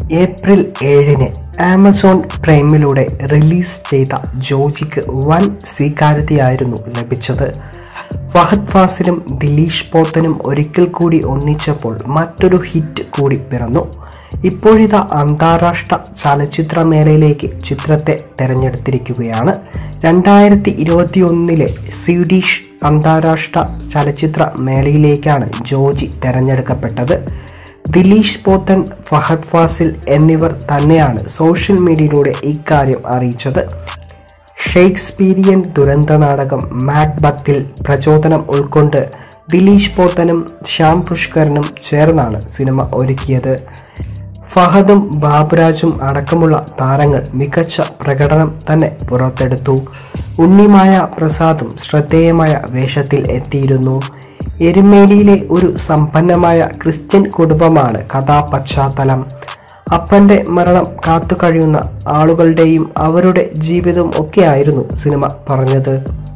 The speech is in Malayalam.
ഏപ്രിൽ ഏഴിന് ആമസോൺ പ്രൈമിലൂടെ റിലീസ് ചെയ്ത ജോജിക്ക് വൻ സ്വീകാര്യതയായിരുന്നു ലഭിച്ചത് ഫഹദ് ഫാസിലും ദിലീഷ് പോത്തനും ഒരിക്കൽ കൂടി ഒന്നിച്ചപ്പോൾ മറ്റൊരു ഹിറ്റ് കൂടി പിറന്നു ഇപ്പോഴിതാ അന്താരാഷ്ട്ര ചലച്ചിത്രമേളയിലേക്ക് ചിത്രത്തെ തെരഞ്ഞെടുത്തിരിക്കുകയാണ് രണ്ടായിരത്തി ഇരുപത്തി ഒന്നിലെ സ്വീഡിഷ് അന്താരാഷ്ട്ര ചലച്ചിത്ര മേളയിലേക്കാണ് ജോജി തെരഞ്ഞെടുക്കപ്പെട്ടത് ദിലീഷ് പോത്തൻ ഫഹദ് ഫാസിൽ എന്നിവർ തന്നെയാണ് സോഷ്യൽ മീഡിയയിലൂടെ ഇക്കാര്യം അറിയിച്ചത് ഷേക്സ്പീരിയൻ ദുരന്ത നാടകം മാക്ബത്തിൽ പ്രചോദനം ഉൾക്കൊണ്ട് ദിലീഷ് പോത്തനും ശ്യാം പുഷ്കരനും ചേർന്നാണ് സിനിമ ഒരുക്കിയത് ഫഹദും ബാബുരാജും അടക്കമുള്ള താരങ്ങൾ മികച്ച പ്രകടനം തന്നെ പുറത്തെടുത്തു ഉണ്ണിമായ പ്രസാദും ശ്രദ്ധേയമായ വേഷത്തിൽ എത്തിയിരുന്നു എരുമേലിയിലെ ഒരു സമ്പന്നമായ ക്രിസ്ത്യൻ കുടുംബമാണ് കഥാപശ്ചാത്തലം അപ്പൻ്റെ മരണം കാത്തു കഴിയുന്ന ആളുകളുടെയും അവരുടെ ജീവിതവും ഒക്കെയായിരുന്നു സിനിമ പറഞ്ഞത്